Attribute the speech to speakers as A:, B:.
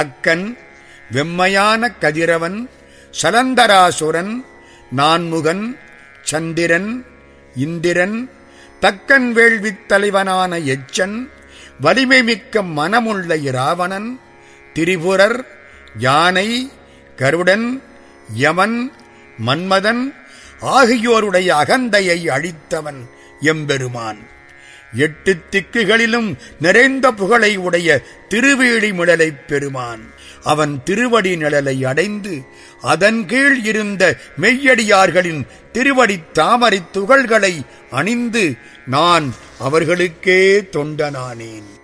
A: அக்கன் வெம்மையான கதிரவன் சலந்தராசுரன் நான்முகன் சந்திரன் இந்திரன் தக்கன் வேள்வித் தலைவனான எச்சன் வலிமை மிக்க மனமுள்ள இராவணன் திரிபுரர் யானை கருடன் யமன் மன்மதன் ஆகியோருடைய அகந்தையை அழித்தவன் எம்பெருமான் எட்டு திக்குகளிலும் நிறைந்த புகழை உடைய திருவேழி மிழலைப் பெருமான் அவன் திருவடி நிழலை அடைந்து அதன் கீழ் இருந்த மெய்யடியார்களின் திருவடித் தாமரைத் துகள்களை அணிந்து நான் அவர்களுக்கே தொண்டனானேன்